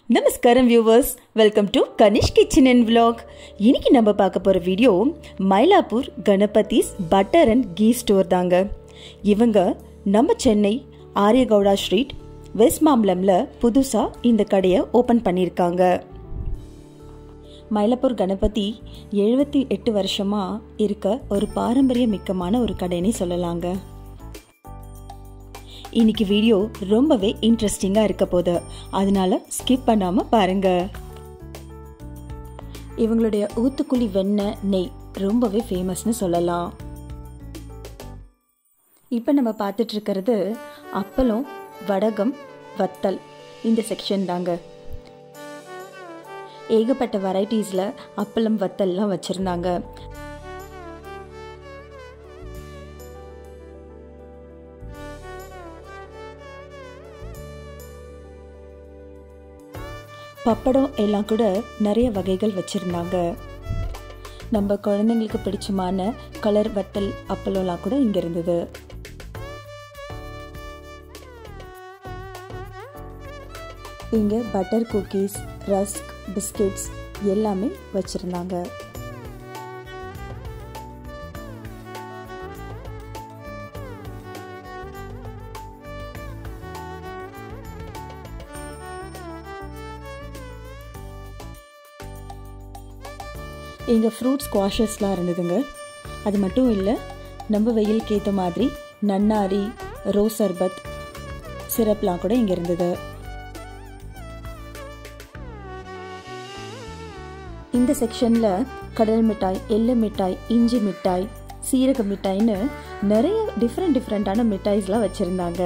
நமஸ்காரம் viewers welcome to Kanish kitchen and vlog இன்னைக்கு நம்ம பார்க்க போகிற video Mylapore Ganapathy's butter and ghee store தாங்க இவங்க நம்ம சென்னை ஆரியகவுடா ஸ்ட்ரீட் வெஸ்ட் மாம்பலம்ல புதுசாக இந்த கடையை ஓப்பன் பண்ணியிருக்காங்க மயிலாப்பூர் கணபதி எழுபத்தி எட்டு வருஷமாக இருக்க ஒரு பாரம்பரிய மிக்கமான ஒரு கடைனே சொல்லலாங்க இன்னைக்கு வீடியோ ரொம்பவே இன்ட்ரெஸ்டிங்காக இருக்க போகுது அதனால ஸ்கிப் பண்ணாமல் பாருங்க இவங்களுடைய ஊத்துக்குழி வெண்ணெய் நெய் ரொம்பவே ஃபேமஸ்னு சொல்லலாம் இப்போ நம்ம பார்த்துட்டு இருக்கிறது அப்பளம் வடகம் வத்தல் இந்த செக்ஷன் தாங்க ஏகப்பட்ட வெரைட்டிஸில் அப்பளம் வத்தல்லாம் வச்சுருந்தாங்க பப்படம் எல்லாம் கூட நிறைய வகைகள் வச்சுருந்தாங்க நம்ம குழந்தைங்களுக்கு பிடிச்சமான கலர் வத்தல் அப்பளம்லாம் கூட இங்கே இருந்தது இங்கே பட்டர் குக்கீஸ் ரஸ்க் பிஸ்கெட்ஸ் எல்லாமே வச்சுருந்தாங்க இங்கே ஃப்ரூட் ஸ்குவாஷஸ்லாம் இருந்ததுங்க அது மட்டும் இல்லை நம்ம வெயிலுக்கு ஏற்ற மாதிரி நன்னாரி ரோஸ் சர்பத் சிரப்லாம் கூட இங்கே இருந்தது இந்த செக்ஷனில் கடல் மிட்டாய் எள்ளு மிட்டாய் இஞ்சி மிட்டாய் சீரக மிட்டாய்னு நிறைய டிஃப்ரெண்ட் டிஃப்ரெண்ட்டான மிட்டாய்ஸ்லாம் வச்சுருந்தாங்க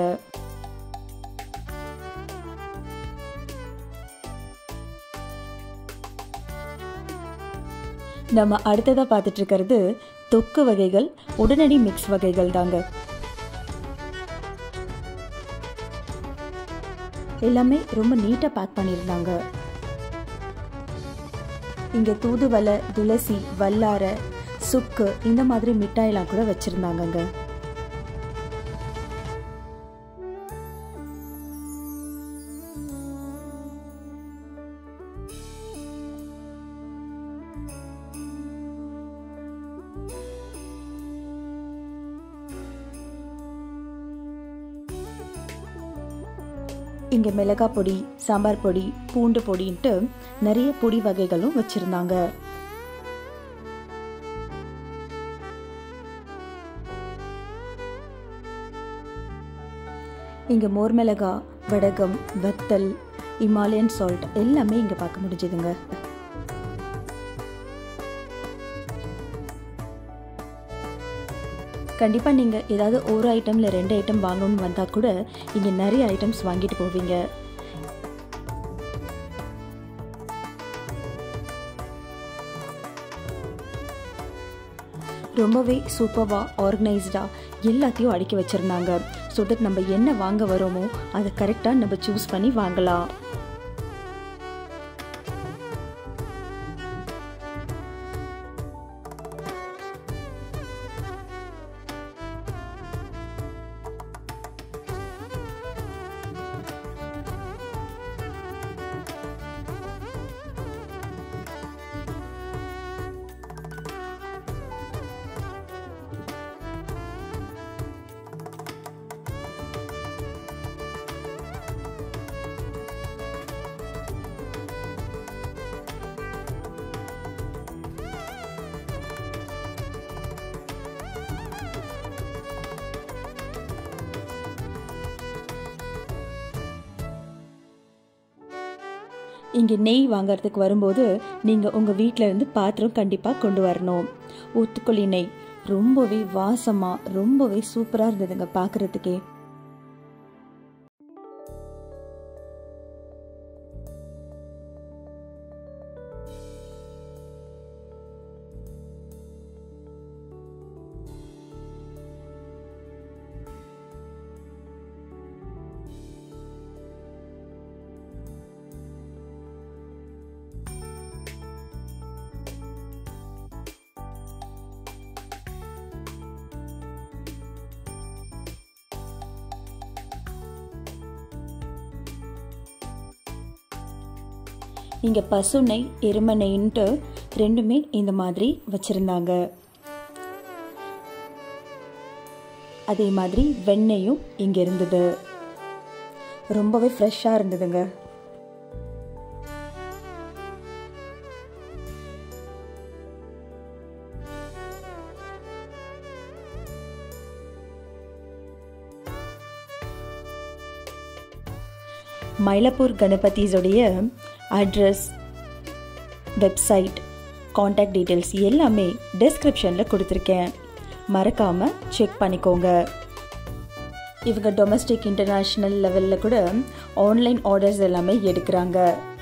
நம்ம அடுத்ததாக பார்த்துட்டு இருக்கிறது தொக்கு வகைகள் உடனடி மிக்ஸ் வகைகள் தாங்க எல்லாமே ரொம்ப நீட்டாக பேக் பண்ணியிருந்தாங்க இங்கே தூதுவலை துளசி வல்லாரை சுக்கு இந்த மாதிரி மிட்டாயெல்லாம் கூட வச்சுருந்தாங்கங்க இங்கே மிளகாய் பொடி சாம்பார் பொடி பூண்டு பொடின்ட்டு நிறைய பொடி வகைகளும் வச்சுருந்தாங்க இங்கே மோர் மிளகா வடகம் வத்தல் இமாலயன் சால்ட் எல்லாமே இங்கே பார்க்க முடிஞ்சுதுங்க கண்டிப்பாக நீங்கள் ஏதாவது ஒரு ஐட்டம் இல்லை ரெண்டு ஐட்டம் வாங்கணும்னு வந்தால் கூட இங்கே நிறைய ஐட்டம்ஸ் வாங்கிட்டு போவீங்க ரொம்பவே சூப்பராக ஆர்கனைஸ்டாக எல்லாத்தையும் அடுக்கி வச்சுருந்தாங்க ஸோ தட் நம்ம என்ன வாங்க வரோமோ அதை கரெக்டாக நம்ம சூஸ் பண்ணி வாங்கலாம் இங்கே நெய் வாங்குறதுக்கு வரும்போது நீங்கள் உங்கள் வீட்டில் இருந்து பாத்திரம் கண்டிப்பாக கொண்டு வரணும் ஊத்துக்குழி நெய் ரொம்பவே வாசமாக ரொம்பவே சூப்பராக இருந்ததுங்க பார்க்குறதுக்கே இங்கே பசு நெய் எருமை நெய்ன்ட்டு ரெண்டுமே இந்த மாதிரி வச்சுருந்தாங்க அதே மாதிரி வெண்ணெயும் இங்கே இருந்தது ரொம்பவே ஃப்ரெஷ்ஷாக இருந்ததுங்க மயிலாப்பூர் கணபதிஸோடைய அட்ரஸ் வெப்சைட் காண்டாக்ட் டீட்டெயில்ஸ் எல்லாமே டிஸ்கிரிப்ஷனில் கொடுத்துருக்கேன் மறக்காமல் செக் பண்ணிக்கோங்க இவங்க டொமஸ்டிக் இன்டர்நேஷ்னல் லெவலில் கூட ஆன்லைன் ஆர்டர்ஸ் எல்லாமே எடுக்கிறாங்க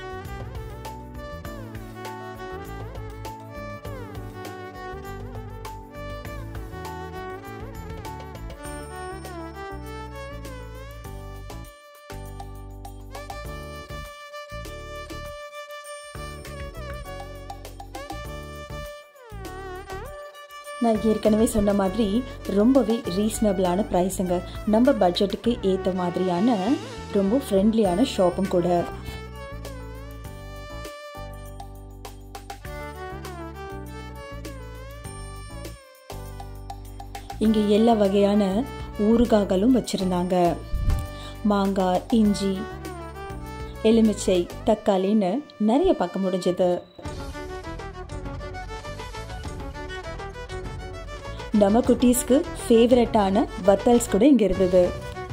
நான் ஏற்கனவே சொன்ன மாதிரி ரொம்பவே ரீசனபிளான ப்ரைஸுங்க நம்ம பட்ஜெட்டுக்கு ஏற்ற மாதிரியான ரொம்ப ஃப்ரெண்ட்லியான ஷாப்பும் கூட இங்கே எல்லா வகையான ஊறுகாய்களும் வச்சுருந்தாங்க மாங்காய் இஞ்சி எலுமிச்சை தக்காளின்னு நிறைய பார்க்க முடிஞ்சது நம்ம குட்டீஸ்க்கு ஃபேவரட்டான வத்தல்ஸ் கூட இங்கே இருந்தது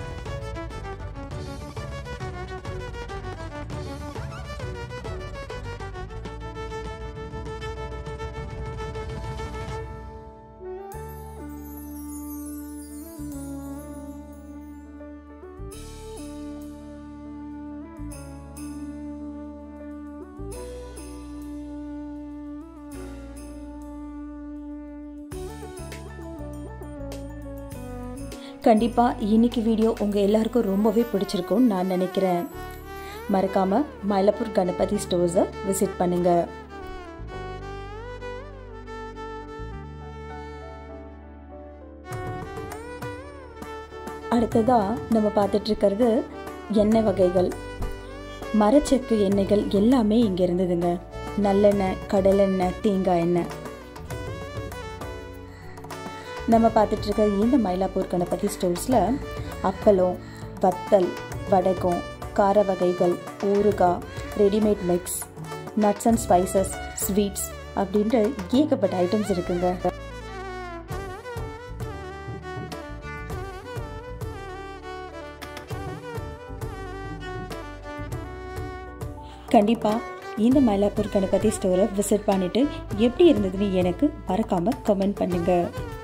கண்டிப்பாக இன்னைக்கு வீடியோ உங்கள் எல்லாருக்கும் ரொம்பவே பிடிச்சிருக்கும்னு நான் நினைக்கிறேன் மறக்காமல் மயிலாப்பூர் கணபதி ஸ்டோர்ஸை விசிட் பண்ணுங்கள் அடுத்ததாக நம்ம பார்த்துட்டு இருக்கிறது எண்ணெய் வகைகள் மரச்செக்கு எண்ணெய்கள் எல்லாமே இங்கே இருந்ததுங்க நல்லெண்ணெய் கடலெண்ணெய் தேங்காய் எண்ணெய் நம்ம பார்த்துட்டு இருக்க இந்த மயிலாப்பூர் கணபதி ஸ்டோர்ஸில் அப்பளம் வத்தல் வடகம் கார வகைகள் ஊறுகாய் readymade mix nuts and spices sweets அப்படின்ற ஏகப்பட்ட ஐட்டம்ஸ் இருக்குங்க கண்டிப்பாக இந்த மயிலாப்பூர் கணபதி ஸ்டோரை விசிட் பண்ணிவிட்டு எப்படி இருந்ததுன்னு எனக்கு மறக்காமல் கமெண்ட் பண்ணுங்கள்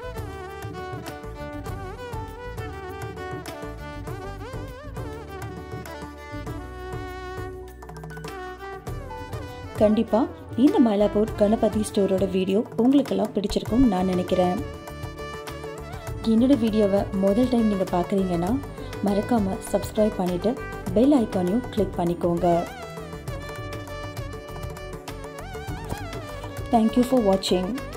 கண்டிப்பாக இந்த மயிலாப்பூர் கணபதி ஸ்டோரோட வீடியோ உங்களுக்கெல்லாம் பிடிச்சிருக்கும்னு நான் நினைக்கிறேன் என்னோட வீடியோவை முதல் டைம் நீங்கள் பார்க்குறீங்கன்னா மறக்காமல் சப்ஸ்கிரைப் பண்ணிவிட்டு பெல் ஐக்கானையும் கிளிக் பண்ணிக்கோங்க தேங்க்யூ ஃபார் வாட்சிங்